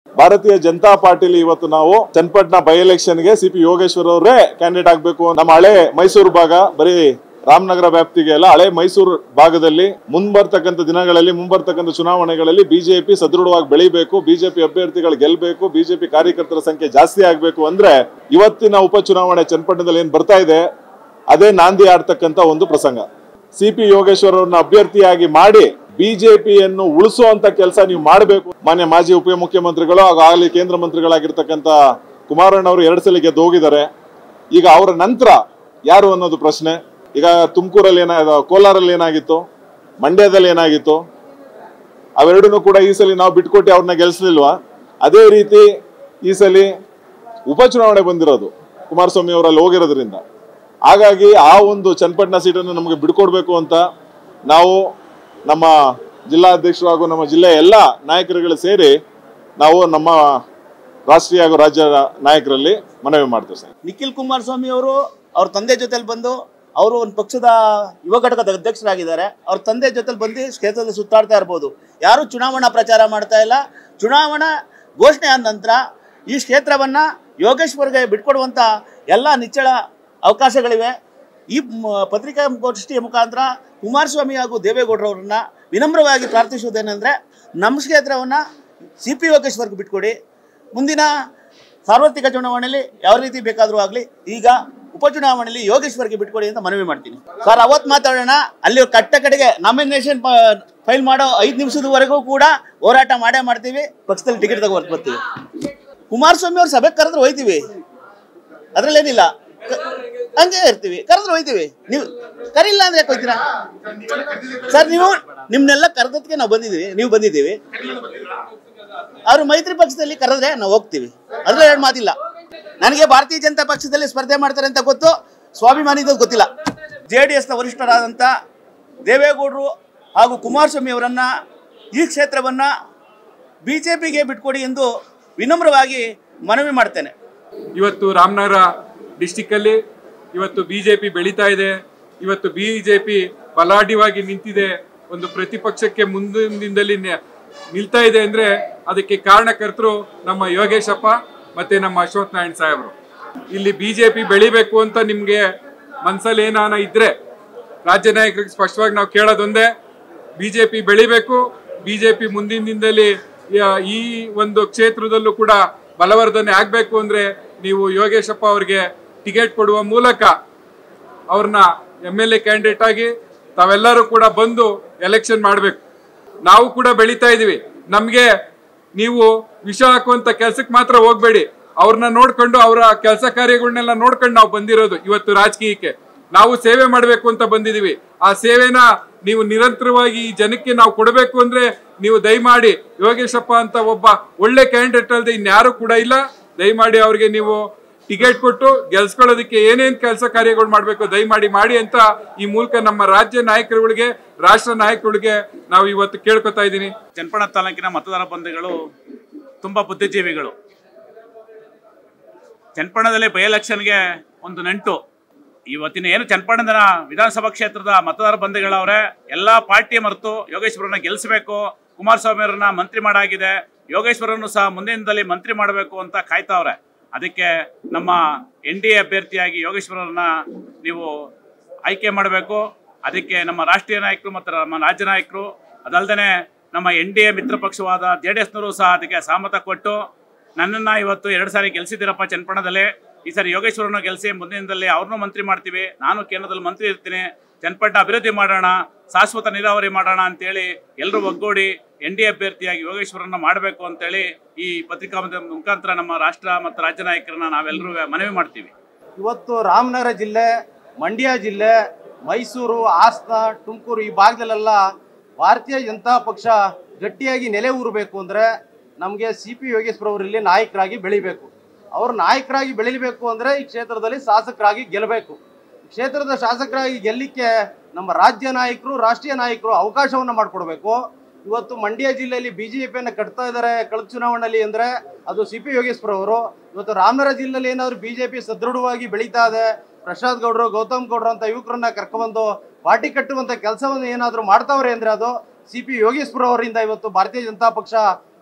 ಭಾರತೀಯ ಜನತಾ ಪಾರ್ಟಿಲಿ ಇವತ್ತು ನಾವು ಚನ್ನಪಟ್ಟಣ ಬೈ ಎಲೆಕ್ಷನ್ಗೆ ಸಿ ಪಿ ಯೋಗೇಶ್ವರ್ ಅವರೇ ಕ್ಯಾಂಡಿಡೇಟ್ ಆಗಬೇಕು ನಮ್ಮ ಹಳೆ ಮೈಸೂರು ಭಾಗ ಬರೀ ರಾಮನಗರ ವ್ಯಾಪ್ತಿಗೆ ಅಲ್ಲ ಹಳೆ ಮೈಸೂರು ಭಾಗದಲ್ಲಿ ಮುಂಬರ್ತಕ್ಕಂಥ ದಿನಗಳಲ್ಲಿ ಮುಂಬರ್ತಕ್ಕಂಥ ಚುನಾವಣೆಗಳಲ್ಲಿ ಬಿಜೆಪಿ ಸದೃಢವಾಗಿ ಬೆಳಿಬೇಕು ಬಿಜೆಪಿ ಅಭ್ಯರ್ಥಿಗಳು ಗೆಲ್ಲಬೇಕು ಬಿಜೆಪಿ ಕಾರ್ಯಕರ್ತರ ಸಂಖ್ಯೆ ಜಾಸ್ತಿ ಆಗಬೇಕು ಅಂದ್ರೆ ಇವತ್ತಿನ ಉಪಚುನಾವಣೆ ಚನ್ನಪಟ್ಟಣದಲ್ಲಿ ಏನ್ ಬರ್ತಾ ಇದೆ ಅದೇ ನಾಂದಿ ಆಡ್ತಕ್ಕಂಥ ಒಂದು ಪ್ರಸಂಗ ಸಿ ಪಿ ಯೋಗೇಶ್ವರ್ ಅವ್ರನ್ನ ಅಭ್ಯರ್ಥಿಯಾಗಿ ಮಾಡಿ ಬಿಜೆಪಿಯನ್ನು ಉಳಿಸುವಂತ ಕೆಲಸ ನೀವು ಮಾಡಬೇಕು ಮಾನ್ಯ ಮಾಜಿ ಉಪಮುಖ್ಯಮಂತ್ರಿಗಳು ಹಾಗೂ ಆಗಲಿ ಕೇಂದ್ರ ಮಂತ್ರಿಗಳಾಗಿರ್ತಕ್ಕಂಥ ಕುಮಾರಣ್ಣ ಅವರು ಎರಡು ಸಲ ಗೆದ್ದು ಹೋಗಿದ್ದಾರೆ ಈಗ ಅವರ ನಂತರ ಯಾರು ಅನ್ನೋದು ಪ್ರಶ್ನೆ ಈಗ ತುಮಕೂರಲ್ಲಿ ಏನ ಕೋಲಾರಲ್ಲಿ ಏನಾಗಿತ್ತು ಮಂಡ್ಯದಲ್ಲಿ ಏನಾಗಿತ್ತು ಅವೆರಡನ್ನೂ ಕೂಡ ಈ ಸಲ ನಾವು ಬಿಟ್ಕೊಟ್ಟು ಅವ್ರನ್ನ ಗೆಲ್ಸಲಿಲ್ವಾ ಅದೇ ರೀತಿ ಈ ಸಲ ಉಪಚುನಾವಣೆ ಬಂದಿರೋದು ಕುಮಾರಸ್ವಾಮಿ ಅವರಲ್ಲಿ ಹೋಗಿರೋದ್ರಿಂದ ಹಾಗಾಗಿ ಆ ಒಂದು ಚನ್ನಪಟ್ಟಣ ಸೀಟನ್ನು ನಮಗೆ ಬಿಡ್ಕೊಡ್ಬೇಕು ಅಂತ ನಾವು ನಮ್ಮ ಜಿಲ್ಲಾಧ್ಯಕ್ಷರು ಹಾಗೂ ನಮ್ಮ ಜಿಲ್ಲೆಯ ಎಲ್ಲ ನಾಯಕರುಗಳು ಸೇರಿ ನಾವು ನಮ್ಮ ರಾಷ್ಟ್ರೀಯ ಹಾಗೂ ರಾಜ್ಯ ನಾಯಕರಲ್ಲಿ ಮನವಿ ಮಾಡ್ತೇವೆ ಸರ್ ನಿಖಿಲ್ ಕುಮಾರಸ್ವಾಮಿ ಅವರು ಅವ್ರ ತಂದೆ ಜೊತೆಲಿ ಬಂದು ಅವರು ಒಂದು ಪಕ್ಷದ ಯುವ ಘಟಕದ ಅಧ್ಯಕ್ಷರಾಗಿದ್ದಾರೆ ಅವ್ರ ತಂದೆ ಜೊತೆಲಿ ಬಂದು ಕ್ಷೇತ್ರದಲ್ಲಿ ಸುತ್ತಾಡ್ತಾ ಇರ್ಬೋದು ಯಾರು ಚುನಾವಣಾ ಪ್ರಚಾರ ಮಾಡ್ತಾ ಇಲ್ಲ ಚುನಾವಣಾ ಘೋಷಣೆ ಆದ ನಂತರ ಈ ಕ್ಷೇತ್ರವನ್ನು ಯೋಗೇಶ್ವರ್ಗೆ ಬಿಟ್ಕೊಡುವಂಥ ಎಲ್ಲ ನಿಚ್ಚಳ ಅವಕಾಶಗಳಿವೆ ಈ ಮ- ಪತ್ರಿಕಾಗೋಷ್ಠಿಯ ಮುಖಾಂತರ ಕುಮಾರಸ್ವಾಮಿ ಹಾಗೂ ದೇವೇಗೌಡರವ್ರನ್ನ ವಿನಮ್ರವಾಗಿ ಪ್ರಾರ್ಥಿಸುವುದೇನೆಂದರೆ ನಮ್ಮ ಕ್ಷೇತ್ರವನ್ನು ಸಿ ಪಿ ಯೋಗೇಶ್ವರ್ಗೆ ಬಿಟ್ಕೊಡಿ ಮುಂದಿನ ಸಾರ್ವತ್ರಿಕ ಚುನಾವಣೆಯಲ್ಲಿ ಯಾವ ರೀತಿ ಬೇಕಾದರೂ ಆಗಲಿ ಈಗ ಉಪಚುನಾವಣೆಯಲ್ಲಿ ಯೋಗೇಶ್ವರ್ಗೆ ಬಿಟ್ಕೊಡಿ ಅಂತ ಮನವಿ ಮಾಡ್ತೀನಿ ಸರ್ ಅವತ್ತು ಮಾತಾಡೋಣ ಅಲ್ಲಿ ಕಟ್ಟ ಕಡೆಗೆ ನಾಮಿನೇಷನ್ ಫೈಲ್ ಮಾಡೋ ಐದು ನಿಮಿಷದವರೆಗೂ ಕೂಡ ಹೋರಾಟ ಮಾಡೇ ಮಾಡ್ತೀವಿ ಪಕ್ಷದಲ್ಲಿ ಟಿಕೆಟ್ ತಗೋ ಬರ್ತೀವಿ ಕುಮಾರಸ್ವಾಮಿ ಅವ್ರ ಸಭೆಗೆ ಕರೆದ್ರೆ ಹೋಯ್ತೀವಿ ಅದ್ರಲ್ಲೇನಿಲ್ಲ ಕ- ಹಂಗೆ ಇರ್ತೀವಿ ಕರೆದ್ರೆ ಹೋಯ್ತೀವಿ ನೀವು ಕರಿಲ್ಲ ಅಂದ್ರೆ ಯಾಕೆ ಹೋಯ್ತೀರಾ ಸರ್ ನೀವು ನಿಮ್ನೆಲ್ಲ ಕರೆದಕ್ಕೆ ನಾವು ಬಂದಿದ್ದೀವಿ ನೀವು ಬಂದಿದ್ದೀವಿ ಅವ್ರು ಮೈತ್ರಿ ಪಕ್ಷದಲ್ಲಿ ಕರೆದ್ರೆ ನಾವು ಹೋಗ್ತೀವಿ ಅದ್ರಲ್ಲಿ ಎರಡು ಮಾತಿಲ್ಲ ನನಗೆ ಭಾರತೀಯ ಜನತಾ ಪಕ್ಷದಲ್ಲಿ ಸ್ಪರ್ಧೆ ಮಾಡ್ತಾರೆ ಅಂತ ಗೊತ್ತು ಸ್ವಾಭಿಮಾನಿದು ಗೊತ್ತಿಲ್ಲ ಜೆ ಡಿ ಎಸ್ನ ವರಿಷ್ಠರಾದಂಥ ದೇವೇಗೌಡರು ಹಾಗೂ ಕುಮಾರಸ್ವಾಮಿ ಅವರನ್ನು ಈ ಕ್ಷೇತ್ರವನ್ನು ಬಿ ಜೆ ಪಿಗೆ ಬಿಟ್ಕೊಡಿ ಎಂದು ವಿನಮ್ರವಾಗಿ ಮನವಿ ಮಾಡ್ತೇನೆ ಇವತ್ತು ರಾಮನಗರ ಡಿಸ್ಟಿಕ್ಕಲ್ಲಿ ಇವತ್ತು ಬಿ ಜೆ ಪಿ ಬೆಳೀತಾ ಇದೆ ಇವತ್ತು ಬಿ ಜೆ ಪಿ ಬಲಾಢ್ಯವಾಗಿ ನಿಂತಿದೆ ಒಂದು ಪ್ರತಿಪಕ್ಷಕ್ಕೆ ಮುಂದಿನದಲ್ಲಿ ನೆ- ನಿಲ್ತಾ ಇದೆ ಅಂದ್ರೆ ಅದಕ್ಕೆ ಕಾರಣಕರ್ತರು ನಮ್ಮ ಯೋಗೇಶಪ್ಪ ಮತ್ತೆ ನಮ್ಮ ಅಶ್ವಥ್ ನಾರಾಯಣ್ ಸಾಹೇಬರು ಇಲ್ಲಿ ಬಿ ಜೆ ಪಿ ಬೆಳಿಬೇಕು ಅಂತ ನಿಮ್ಗೆ ಮನ್ಸಲ್ಲಿ ಏನಾನ ಇದ್ರೆ ರಾಜ್ಯ ನಾಯಕರಿಗೆ ಸ್ಪಷ್ಟವಾಗಿ ನಾವು ಕೇಳೋದೊಂದೇ ಬಿಜೆಪಿ ಬೆಳಿಬೇಕು ಬಿಜೆಪಿ ಮುಂದಿನ ದಿನದಲ್ಲಿ ಯ- ಈ ಒಂದು ಕ್ಷೇತ್ರದಲ್ಲೂ ಕೂಡ ಬಲವರ್ಧನೆ ಆಗ್ಬೇಕು ಅಂದ್ರೆ ನೀವು ಯೋಗೇಶಪ್ಪ ಅವರಿಗೆ ಟಿಕೆಟ್ ಕೊಡುವ ಮೂಲಕ ಅವ್ರನ್ನ ಎಮ್ ಎಲ್ ಎ ಕ್ಯಾಂಡಿಡೇಟ್ ಆಗಿ ತಾವೆಲ್ಲರೂ ಕೂಡ ಬಂದು ಎಲೆಕ್ಷನ್ ಮಾಡಬೇಕು ನಾವು ಕೂಡ ಬೆಳೀತಾ ಇದೀವಿ ನಮ್ಗೆ ನೀವು ವಿಷ ಹಾಕುವಂತ ಕೆಲ್ಸಕ್ಕೆ ಮಾತ್ರ ಹೋಗ್ಬೇಡಿ ಅವ್ರನ್ನ ನೋಡ್ಕೊಂಡು ಅವರ ಕೆಲಸ ಕಾರ್ಯಗಳನ್ನೆಲ್ಲ ನೋಡ್ಕೊಂಡು ನಾವು ಬಂದಿರೋದು ಇವತ್ತು ರಾಜಕೀಯಕ್ಕೆ ನಾವು ಸೇವೆ ಮಾಡಬೇಕು ಅಂತ ಬಂದಿದೀವಿ ಆ ಸೇವೆನ ನೀವು ನಿರಂತರವಾಗಿ ಈ ಜನಕ್ಕೆ ನಾವು ಕೊಡಬೇಕು ಅಂದ್ರೆ ನೀವು ದಯಮಾಡಿ ಯೋಗೇಶಪ್ಪ ಅಂತ ಒಬ್ಬ ಒಳ್ಳೆ ಕ್ಯಾಂಡಿಡೇಟ್ ಅಲ್ಲದೆ ಇನ್ಯಾರು ಕೂಡ ಇಲ್ಲ ದಯಮಾಡಿ ಅವ್ರಿಗೆ ನೀವು ಟಿಕೆಟ್ ಕೊಟ್ಟು ಗೆಲ್ಸ್ಕೊಳ್ಳೋದಕ್ಕೆ ಏನೇನ್ ಕೆಲಸ ಕಾರ್ಯಗಳು ಮಾಡಬೇಕು ದಯಮಾಡಿ ಮಾಡಿ ಅಂತ ಈ ಮೂಲಕ ನಮ್ಮ ರಾಜ್ಯ ನಾಯಕರುಗಳಿಗೆ ರಾಷ್ಟ್ರ ನಾಯಕರುಗಳಿಗೆ ನಾವು ಇವತ್ತು ಕೇಳ್ಕೊತಾ ಇದ್ದೀನಿ ಚನ್ನಪಣ ತಾಲೂಕಿನ ಮತದಾರ ಬಂಧುಗಳು ತುಂಬ ಬುದ್ಧಿಜೀವಿಗಳು ಚನ್ನಪಣ್ಣದಲ್ಲಿ ಬೈ ಎಲೆಕ್ಷನ್ಗೆ ಒಂದು ನಂಟು ಇವತ್ತಿನ ಏನು ಚನ್ನಪಣ್ಣದ ವಿಧಾನಸಭಾ ಕ್ಷೇತ್ರದ ಮತದಾರ ಬಂಧುಗಳವ್ರೆ ಎಲ್ಲ ಪಾರ್ಟಿ ಮರೆತು ಯೋಗೇಶ್ವರನ್ನ ಗೆಲ್ಲಿಸಬೇಕು ಕುಮಾರಸ್ವಾಮಿ ಅವರನ್ನ ಮಂತ್ರಿ ಮಾಡಾಗಿದೆ ಯೋಗೇಶ್ವರನ್ನು ಸಹ ಮುಂದಿನದಲ್ಲಿ ಮಂತ್ರಿ ಮಾಡಬೇಕು ಅಂತ ಕಾಯ್ತಾವ್ರೆ ಅದಕ್ಕೆ ನಮ್ಮ ಎನ್ ಡಿ ಎ ಅಭ್ಯರ್ಥಿಯಾಗಿ ಯೋಗೇಶ್ವರನ್ನ ನೀವು ಆಯ್ಕೆ ಮಾಡಬೇಕು ಅದಕ್ಕೆ ನಮ್ಮ ರಾಷ್ಟ್ರೀಯ ನಾಯಕರು ಮತ್ತು ನಮ್ಮ ರಾಜ್ಯ ನಾಯಕರು ಅದಲ್ಲದೆ ನಮ್ಮ ಎನ್ ಡಿ ಎ ಮಿತ್ರ ಪಕ್ಷವಾದ ಜೆ ಡಿ ಎಸ್ನವರು ಸಹ ಅದಕ್ಕೆ ಸಹಮತ ಕೊಟ್ಟು ನನ್ನನ್ನು ಇವತ್ತು ಎರಡು ಸಾರಿ ಗೆಲ್ಸಿದ್ದೀರಪ್ಪ ಚನ್ನಪಣ್ಣದಲ್ಲಿ ಈ ಸಾರಿ ಯೋಗೇಶ್ವರನ ಗೆಲ್ಸಿ ಮುಂದಿನದಲ್ಲಿ ಅವ್ರನ್ನೂ ಮಂತ್ರಿ ಮಾಡ್ತೀವಿ ನಾನು ಕೇಂದ್ರದಲ್ಲಿ ಮಂತ್ರಿ ಇರ್ತೀನಿ ಚನ್ನಪಟ್ಟಣ ಅಭಿವೃದ್ಧಿ ಮಾಡೋಣ ಶಾಶ್ವತ ನೀರಾವರಿ ಮಾಡೋಣ ಅಂತೇಳಿ ಎಲ್ಲರೂ ಒಗ್ಗೂಡಿ ಎನ್ ಡಿ ಅಭ್ಯರ್ಥಿಯಾಗಿ ಯೋಗೇಶ್ವರನ್ನ ಮಾಡಬೇಕು ಅಂತೇಳಿ ಈ ಪತ್ರಿಕಾ ಮಾಧ್ಯಮದ ಮುಖಾಂತರ ನಮ್ಮ ರಾಷ್ಟ್ರ ಮತ್ತು ರಾಜ್ಯ ನಾಯಕರನ್ನ ನಾವೆಲ್ಲರೂ ಮನವಿ ಮಾಡ್ತೀವಿ ಇವತ್ತು ರಾಮನಗರ ಜಿಲ್ಲೆ ಮಂಡ್ಯ ಜಿಲ್ಲೆ ಮೈಸೂರು ಹಾಸನ ತುಮಕೂರು ಈ ಭಾಗದಲ್ಲೆಲ್ಲ ಭಾರತೀಯ ಜನತಾ ಪಕ್ಷ ಗಟ್ಟಿಯಾಗಿ ನೆಲೆ ಊರಬೇಕು ಅಂದರೆ ನಮಗೆ ಸಿ ಪಿ ಯೋಗೇಶ್ವರ ಅವರು ಇಲ್ಲಿ ನಾಯಕರಾಗಿ ಬೆಳಿಬೇಕು ಅವರು ನಾಯಕರಾಗಿ ಬೆಳಿಬೇಕು ಅಂದರೆ ಈ ಕ್ಷೇತ್ರದಲ್ಲಿ ಶಾಸಕರಾಗಿ ಗೆಲ್ಲಬೇಕು ಕ್ಷೇತ್ರದ ಶಾಸಕರಾಗಿ ಗೆಲ್ಲಿಕ್ಕೆ ನಮ್ಮ ರಾಜ್ಯ ನಾಯಕರು ರಾಷ್ಟ್ರೀಯ ನಾಯಕರು ಅವಕಾಶವನ್ನು ಮಾಡಿಕೊಡ್ಬೇಕು ಇವತ್ತು ಮಂಡ್ಯ ಜಿಲ್ಲೆಯಲ್ಲಿ ಬಿ ಜೆ ಪಿಯನ್ನು ಕಟ್ತಾ ಇದ್ದಾರೆ ಕಳೆದ ಚುನಾವಣೆಯಲ್ಲಿ ಅಂದರೆ ಅದು ಸಿ ಪಿ ಯೋಗೇಶ್ವರ ಅವರು ಇವತ್ತು ರಾಮನಗರ ಜಿಲ್ಲೆಯಲ್ಲಿ ಏನಾದರೂ ಬಿ ಜೆ ಪಿ ಸದೃಢವಾಗಿ ಬೆಳೀತಾ ಇದೆ ಪ್ರಸಾದ್ ಗೌಡರು ಗೌತಮ್ ಗೌಡ್ರು ಅಂತ ಯುವಕರನ್ನ ಕರ್ಕೊಂಡ್ಬಂದು ಪಾರ್ಟಿ ಕಟ್ಟುವಂಥ ಕೆಲಸವನ್ನು ಏನಾದರೂ ಮಾಡ್ತಾವ್ರೆ ಅಂದರೆ ಅದು ಸಿ ಪಿ ಯೋಗೇಶ್ವರ ಅವರಿಂದ ಇವತ್ತು ಭಾರತೀಯ ಜನತಾ ಪಕ್ಷ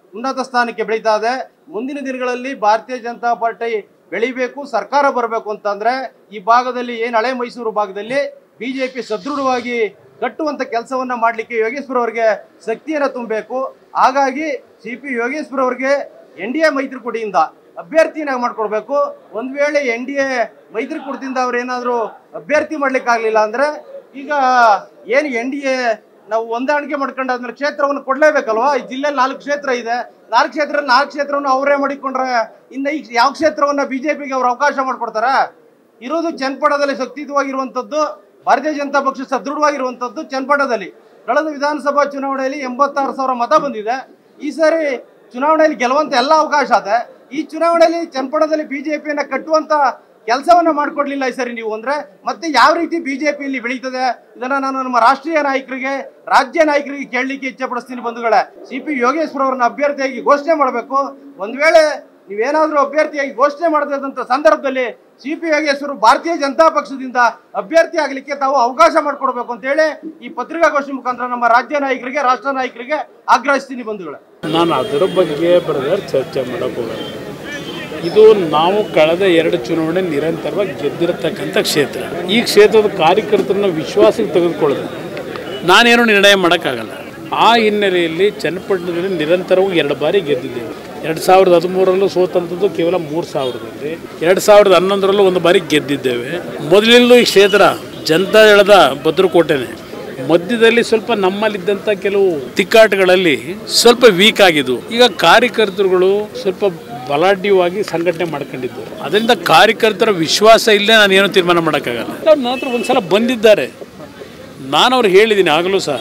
ಉನ್ನತ ಸ್ಥಾನಕ್ಕೆ ಬೆಳೀತಾ ಇದೆ ಮುಂದಿನ ದಿನಗಳಲ್ಲಿ ಭಾರತೀಯ ಜನತಾ ಪಾರ್ಟಿ ಬೆಳಿಬೇಕು ಸರ್ಕಾರ ಬರಬೇಕು ಅಂತಂದ್ರೆ ಈ ಭಾಗದಲ್ಲಿ ಏನು ಹಳೆ ಮೈಸೂರು ಭಾಗದಲ್ಲಿ ಬಿಜೆಪಿ ಸದೃಢವಾಗಿ ಕಟ್ಟುವಂತ ಕೆಲಸವನ್ನ ಮಾಡಲಿಕ್ಕೆ ಯೋಗೇಶ್ವರ ಅವರಿಗೆ ಶಕ್ತಿಯನ್ನು ತುಂಬಬೇಕು ಹಾಗಾಗಿ ಸಿ ಪಿ ಯೋಗೇಶ್ವರ ಅವರಿಗೆ ಎನ್ ಡಿ ಎ ಮೈತ್ರಿಕೂಟಿಯಿಂದ ಅಭ್ಯರ್ಥಿಯನ್ನಾಗಿ ಮಾಡ್ಕೊಡ್ಬೇಕು ಒಂದ್ ವೇಳೆ ಎನ್ ಡಿ ಎ ಮೈತ್ರಿಕೂಟದಿಂದ ಅವ್ರು ಏನಾದ್ರು ಅಭ್ಯರ್ಥಿ ಮಾಡ್ಲಿಕ್ಕೆ ಆಗ್ಲಿಲ್ಲ ಅಂದ್ರೆ ಈಗ ಏನು ಎನ್ ಡಿ ಎ ನಾವು ಹೊಂದಾಣಿಕೆ ಮಾಡ್ಕೊಂಡಾದ್ಮೇಲೆ ಕ್ಷೇತ್ರವನ್ನು ಕೊಡ್ಲೇಬೇಕಲ್ವಾ ಈ ಜಿಲ್ಲೆಯಲ್ಲಿ ನಾಲ್ಕು ಕ್ಷೇತ್ರ ಇದೆ ನಾಲ್ಕು ಕ್ಷೇತ್ರ ನಾಲ್ಕು ಕ್ಷೇತ್ರವನ್ನು ಅವರೇ ಮಾಡಿಕೊಂಡ್ರೆ ಇನ್ನು ಈ ಯಾವ ಕ್ಷೇತ್ರವನ್ನ ಬಿಜೆಪಿಗೆ ಅವ್ರು ಅವಕಾಶ ಮಾಡ್ಕೊಡ್ತಾರ ಇರೋದು ಚನ್ನಪಟ್ಟಣದಲ್ಲಿ ಶಕ್ತಿಯುತವಾಗಿರುವಂಥದ್ದು ಭಾರತೀಯ ಜನತಾ ಪಕ್ಷ ಸದೃಢವಾಗಿರುವಂಥದ್ದು ಚನ್ನಪಟ್ಟಣದಲ್ಲಿ ಕಳೆದ ವಿಧಾನಸಭಾ ಚುನಾವಣೆಯಲ್ಲಿ ಎಂಬತ್ತಾರು ಸಾವಿರ ಮತ ಬಂದಿದೆ ಈ ಸಾರಿ ಚುನಾವಣೆಯಲ್ಲಿ ಗೆಲ್ಲುವಂತ ಎಲ್ಲ ಅವಕಾಶ ಇದೆ ಈ ಚುನಾವಣೆಯಲ್ಲಿ ಚನ್ನಪಟ್ಟಣದಲ್ಲಿ ಬಿಜೆಪಿಯನ್ನ ಕಟ್ಟುವಂತ ಕೆಲಸವನ್ನ ಮಾಡ್ಕೊಡ್ಲಿಲ್ಲ ಈ ಸರಿ ನೀವು ಅಂದ್ರೆ ಮತ್ತೆ ಯಾವ ರೀತಿ ಬಿಜೆಪಿ ಇಲ್ಲಿ ಬೆಳೀತದೆ ಇದನ್ನ ನಾನು ನಮ್ಮ ರಾಷ್ಟ್ರೀಯ ನಾಯಕರಿಗೆ ರಾಜ್ಯ ನಾಯಕರಿಗೆ ಕೇಳಲಿಕ್ಕೆ ಇಚ್ಛೆಪಡಿಸ್ತೀನಿ ಬಂಧುಗಳೇ ಸಿ ಪಿ ಯೋಗೇಶ್ವರ ಅವರನ್ನ ಅಭ್ಯರ್ಥಿಯಾಗಿ ಘೋಷಣೆ ಮಾಡಬೇಕು ಒಂದ್ ವೇಳೆ ನೀವೇನಾದ್ರೂ ಅಭ್ಯರ್ಥಿಯಾಗಿ ಘೋಷಣೆ ಮಾಡದಂತ ಸಂದರ್ಭದಲ್ಲಿ ಸಿ ಪಿ ಯೋಗೇಶ್ವರು ಭಾರತೀಯ ಜನತಾ ಪಕ್ಷದಿಂದ ಅಭ್ಯರ್ಥಿ ಆಗಲಿಕ್ಕೆ ತಾವು ಅವಕಾಶ ಮಾಡಿಕೊಡ್ಬೇಕು ಅಂತ ಹೇಳಿ ಈ ಪತ್ರಿಕಾಗೋಷ್ಠಿ ಮುಖಾಂತರ ನಮ್ಮ ರಾಜ್ಯ ನಾಯಕರಿಗೆ ರಾಷ್ಟ್ರ ನಾಯಕರಿಗೆ ಆಗ್ರಹಿಸ್ತೀನಿ ಬಂಧುಗಳೇ ನಾನು ಅದರ ಬಗ್ಗೆ ಬ್ರದರ್ ಚರ್ಚೆ ಮಾಡೋಕೆ ಹೋಗಲ್ಲ ಇದು ನಾವು ಕಳೆದ ಎರಡು ಚುನಾವಣೆ ನಿರಂತರವಾಗಿ ಗೆದ್ದಿರತಕ್ಕಂಥ ಕ್ಷೇತ್ರ ಈ ಕ್ಷೇತ್ರದ ಕಾರ್ಯಕರ್ತರನ್ನ ವಿಶ್ವಾಸಕ್ಕೆ ತೆಗೆದುಕೊಳ್ಳೋದು ನಾನೇನು ನಿರ್ಣಯ ಮಾಡೋಕ್ಕಾಗಲ್ಲ ಆ ಹಿನ್ನೆಲೆಯಲ್ಲಿ ಚನ್ನಪಟ್ಟಣದಲ್ಲಿ ನಿರಂತರವಾಗಿ ಎರಡು ಬಾರಿ ಗೆದ್ದಿದ್ದೇವೆ ಎರಡು ಸಾವಿರದ ಹದಿಮೂರರಲ್ಲೂ ಸೋತಂಥದ್ದು ಕೇವಲ ಮೂರು ಸಾವಿರದಲ್ಲಿ ಎರಡು ಸಾವಿರದ ಹನ್ನೊಂದರಲ್ಲೂ ಒಂದು ಬಾರಿ ಗೆದ್ದಿದ್ದೇವೆ ಮೊದಲಿಂದಲೂ ಈ ಕ್ಷೇತ್ರ ಜನತಾ ದಳದ ಭದ್ರಕೋಟೆನೆ ಮಧ್ಯದಲ್ಲಿ ಸ್ವಲ್ಪ ನಮ್ಮಲ್ಲಿದ್ದಂಥ ಕೆಲವು ತಿಕ್ಕಾಟಗಳಲ್ಲಿ ಸ್ವಲ್ಪ ವೀಕ್ ಆಗಿದ್ದು ಈಗ ಕಾರ್ಯಕರ್ತರುಗಳು ಸ್ವಲ್ಪ ಬಲಾಢ್ಯವಾಗಿ ಸಂಘಟನೆ ಮಾಡ್ಕೊಂಡಿದ್ದು ಅದರಿಂದ ಕಾರ್ಯಕರ್ತರ ವಿಶ್ವಾಸ ಇಲ್ಲದೆ ನಾನು ಏನೂ ತೀರ್ಮಾನ ಮಾಡೋಕ್ಕಾಗಲ್ಲ ಅವ್ರು ನನ್ನ ಹತ್ರ ಒಂದ್ಸಲ ಬಂದಿದ್ದಾರೆ ನಾನು ಅವ್ರಿಗೆ ಹೇಳಿದ್ದೀನಿ ಆಗಲೂ ಸಹ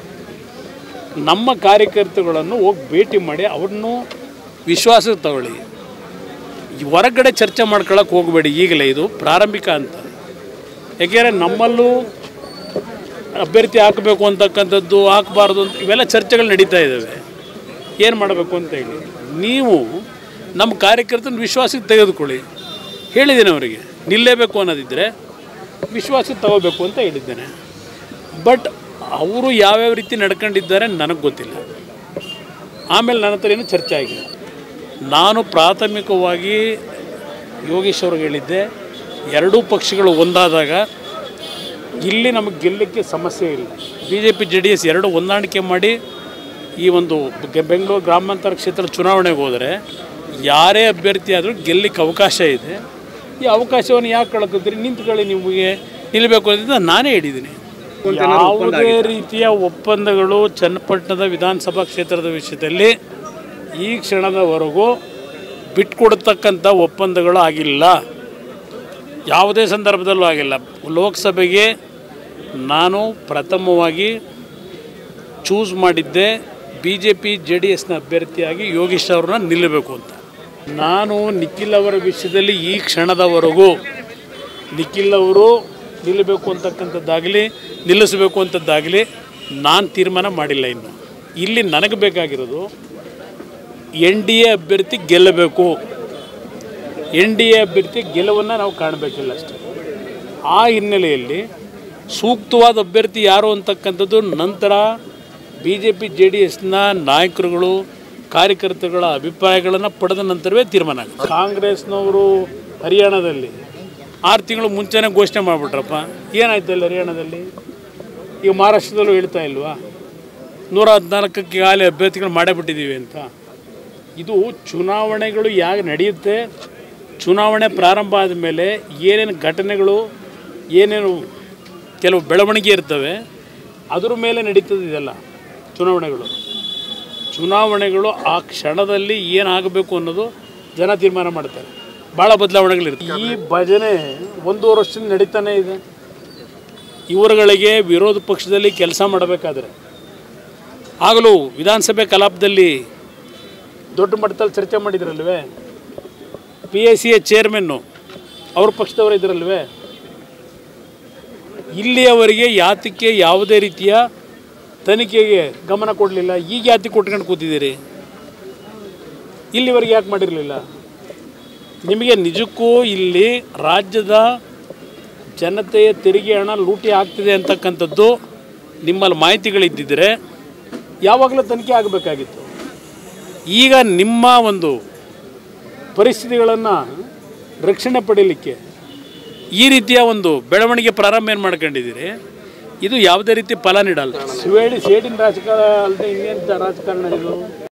ನಮ್ಮ ಕಾರ್ಯಕರ್ತರುಗಳನ್ನು ಹೋಗಿ ಭೇಟಿ ಮಾಡಿ ಅವ್ರನ್ನು ವಿಶ್ವಾಸಕ್ಕೆ ತಗೊಳ್ಳಿ ಈ ಹೊರಗಡೆ ಚರ್ಚೆ ಮಾಡ್ಕೊಳಕ್ಕೆ ಹೋಗಬೇಡಿ ಈಗಲೇ ಇದು ಪ್ರಾರಂಭಿಕ ಅಂತ ಯಾಕೆಂದರೆ ನಮ್ಮಲ್ಲೂ ಅಭ್ಯರ್ಥಿ ಹಾಕಬೇಕು ಅಂತಕ್ಕಂಥದ್ದು ಹಾಕಬಾರ್ದು ಅಂತ ಇವೆಲ್ಲ ಚರ್ಚೆಗಳು ನಡೀತಾ ಇದ್ದಾವೆ ಏನು ಮಾಡಬೇಕು ಅಂತ ಹೇಳಿ ನೀವು ನಮ್ಮ ಕಾರ್ಯಕರ್ತನ ವಿಶ್ವಾಸಕ್ಕೆ ತೆಗೆದುಕೊಳ್ಳಿ ಹೇಳಿದ್ದೇನೆ ಅವರಿಗೆ ನಿಲ್ಲೇಬೇಕು ಅನ್ನೋದಿದ್ದರೆ ವಿಶ್ವಾಸಕ್ಕೆ ತಗೋಬೇಕು ಅಂತ ಹೇಳಿದ್ದೇನೆ ಬಟ್ ಅವರು ಯಾವ್ಯಾವ ರೀತಿ ನಡ್ಕೊಂಡಿದ್ದಾರೆ ನನಗೆ ಗೊತ್ತಿಲ್ಲ ಆಮೇಲೆ ನನ್ನ ಹತ್ರ ಏನು ಚರ್ಚೆ ಆಗಿಲ್ಲ ನಾನು ಪ್ರಾಥಮಿಕವಾಗಿ ಯೋಗೇಶ್ ಅವ್ರಿಗೆ ಹೇಳಿದ್ದೆ ಎರಡೂ ಪಕ್ಷಗಳು ಒಂದಾದಾಗ ಇಲ್ಲಿ ನಮಗೆ ಗೆಲ್ಲಕ್ಕೆ ಸಮಸ್ಯೆ ಇಲ್ಲ B J P J D S ಎರಡು ಹೊಂದಾಣಿಕೆ ಮಾಡಿ ಈ ಒಂದು ಗೆ- ಬೆಂಗಳೂರು ಗ್ರಾಮಾಂತರ ಕ್ಷೇತ್ರ ಚುನಾವಣೆಗೆ ಹೋದರೆ ಯಾರೇ ಅಭ್ಯರ್ಥಿ ಆದರೂ ಗೆಲ್ಲಕ್ಕೆ ಅವಕಾಶ ಇದೆ ಈ ಅವಕಾಶವನ್ನು ಯಾಕೆ ಕಳ್ಕೊತೀರಿ ನಿಂತ್ಕೊಳ್ಳಿ ನಿಮಗೆ ನಿಲ್ಲಬೇಕು ಅಂತ ನಾನೇ ಹೇಳಿದ್ದೀನಿ ಯಾವುದೇ ರೀತಿಯ ಒಪ್ಪಂದಗಳು ಚನ್ನಪಟ್ಟಣದ ವಿಧಾನಸಭಾ ಕ್ಷೇತ್ರದ ವಿಷಯದಲ್ಲಿ ಈ ಕ್ಷಣದವರೆಗೂ ಬಿಟ್ಕೊಡ್ತಕ್ಕಂಥ ಒಪ್ಪಂದಗಳು ಆಗಿಲ್ಲ ಯಾವುದೇ ಸಂದರ್ಭದಲ್ಲೂ ಆಗಿಲ್ಲ ಲೋಕಸಭೆಗೆ ನಾನು ಪ್ರಥಮವಾಗಿ ಚೂಸ್ ಮಾಡಿದ್ದೆ B J P J D ಎಸ್ನ ಅಭ್ಯರ್ಥಿಯಾಗಿ ಯೋಗೀಶ್ ಅವ್ರನ್ನ ನಿಲ್ಲಬೇಕು ಅಂತ ನಾನು ನಿಖಿಲ್ ಅವರ ವಿಷಯದಲ್ಲಿ ಈ ಕ್ಷಣದವರೆಗೂ ನಿಖಿಲ್ ಅವರು ನಿಲ್ಲಬೇಕು ಅಂತಕ್ಕಂಥದ್ದಾಗಲಿ ನಿಲ್ಲಿಸಬೇಕು ಅಂತದ್ದಾಗಲಿ ನಾನು ತೀರ್ಮಾನ ಮಾಡಿಲ್ಲ ಇನ್ನು ಇಲ್ಲಿ ನನಗೆ ಬೇಕಾಗಿರೋದು ಎನ್ ಡಿ ಎ ಅಭ್ಯರ್ಥಿ ಗೆಲ್ಲಬೇಕು ಎನ್ ಡಿ ಎ ಅಭ್ಯರ್ಥಿ ಗೆಲುವನ್ನು ನಾವು ಕಾಣಬೇಕಿಲ್ಲ ಅಷ್ಟೇ ಆ ಹಿನ್ನೆಲೆಯಲ್ಲಿ ಸೂಕ್ತವಾದ ಅಭ್ಯರ್ಥಿ ಯಾರು ಅಂತಕ್ಕಂಥದ್ದು ನಂತರ B J P J D ಎಸ್ನ ನಾಯಕರುಗಳು ಕಾರ್ಯಕರ್ತರುಗಳ ಅಭಿಪ್ರಾಯಗಳನ್ನು ಪಡೆದ ನಂತರವೇ ತೀರ್ಮಾನ ಆಗುತ್ತೆ ಕಾಂಗ್ರೆಸ್ನವರು ಹರಿಯಾಣದಲ್ಲಿ ಆರು ತಿಂಗಳು ಮುಂಚೆನೇ ಘೋಷಣೆ ಮಾಡಿಬಿಟ್ರಪ್ಪ ಏನಾಯ್ತು ಅಲ್ಲಿ ಹರಿಯಾಣದಲ್ಲಿ ಈಗ ಮಹಾರಾಷ್ಟ್ರದಲ್ಲೂ ಹೇಳ್ತಾ ಇಲ್ವಾ ನೂರ ಹದಿನಾಲ್ಕಕ್ಕೆ ಆಗಲೇ ಅಭ್ಯರ್ಥಿಗಳು ಮಾಡೇ ಬಿಟ್ಟಿದ್ದೀವಿ ಅಂತ ಇದು ಚುನಾವಣೆಗಳು ಯಾಕೆ ನಡೆಯುತ್ತೆ ಚುನಾವಣೆ ಪ್ರಾರಂಭ ಆದಮೇಲೆ ಏನೇನು ಘಟನೆಗಳು ಏನೇನು ಕೆಲವು ಬೆಳವಣಿಗೆ ಇರ್ತವೆ ಅದ್ರ ಮೇಲೆ ನಡೀತದೆ ಇದೆಲ್ಲ ಚುನಾವಣೆಗಳು ಚುನಾವಣೆಗಳು ಆ ಕ್ಷಣದಲ್ಲಿ ಏನಾಗಬೇಕು ಅನ್ನೋದು ಜನ ತೀರ್ಮಾನ ಮಾಡ್ತಾರೆ ಭಾಳ ಬದಲಾವಣೆಗಳಿರ್ತವೆ ಈ ಭಜನೆ ಒಂದೂವರೆ ವರ್ಷದಿಂದ ನಡೀತಾನೆ ಇದೆ ಇವರುಗಳಿಗೆ ವಿರೋಧ ಪಕ್ಷದಲ್ಲಿ ಕೆಲಸ ಮಾಡಬೇಕಾದ್ರೆ ಆಗಲೂ ವಿಧಾನಸಭೆ ಕಲಾಪದಲ್ಲಿ ದೊಡ್ಡ ಮಟ್ಟದಲ್ಲಿ ಚರ್ಚೆ ಮಾಡಿದ್ರಲ್ವೇ P A C A chairman ಅವ್ರ ಪಕ್ಷದವರು ಇದ್ರಲ್ವೇ ಇಲ್ಲಿಯವರೆಗೆ ಯಾತಕ್ಕೆ ಯಾವುದೇ ರೀತಿಯ ತನಿಖೆಗೆ ಗಮನ ಕೊಡಲಿಲ್ಲ ಈಗ ಯಾತಿ ಕೊಟ್ಕೊಂಡು ಕೂತಿದ್ದೀರಿ ಇಲ್ಲಿವರೆಗೆ ಯಾಕೆ ಮಾಡಿರಲಿಲ್ಲ ನಿಮಗೆ ನಿಜಕ್ಕೂ ಇಲ್ಲಿ ರಾಜ್ಯದ ಜನತೆಯ ತೆರಿಗೆ ಹಣ ಲೂಟಿ ಆಗ್ತಿದೆ ಅಂತಕ್ಕಂಥದ್ದು ನಿಮ್ಮಲ್ಲಿ ಮಾಹಿತಿಗಳಿದ್ದಿದ್ದರೆ ಯಾವಾಗಲೂ ತನಿಖೆ ಆಗಬೇಕಾಗಿತ್ತು ಈಗ ನಿಮ್ಮ ಒಂದು ಪರಿಸ್ಥಿತಿಗಳನ್ನು ರಕ್ಷಣೆ ಪಡೀಲಿಕ್ಕೆ ಈ ರೀತಿಯ ಒಂದು ಬೆಳವಣಿಗೆ ಪ್ರಾರಂಭ ಏನು ಮಾಡ್ಕೊಂಡಿದ್ದೀರಿ ಇದು ಯಾವುದೇ ರೀತಿ ಫಲ ನೀಡಲ್ಲ ಸುವೇಳಿ ಸೇಡಿನ ರಾಜಕಾರಣ ಅಲ್ಲದೆ ಇನ್ನೇನು ರಾಜಕಾರಣ ಇದು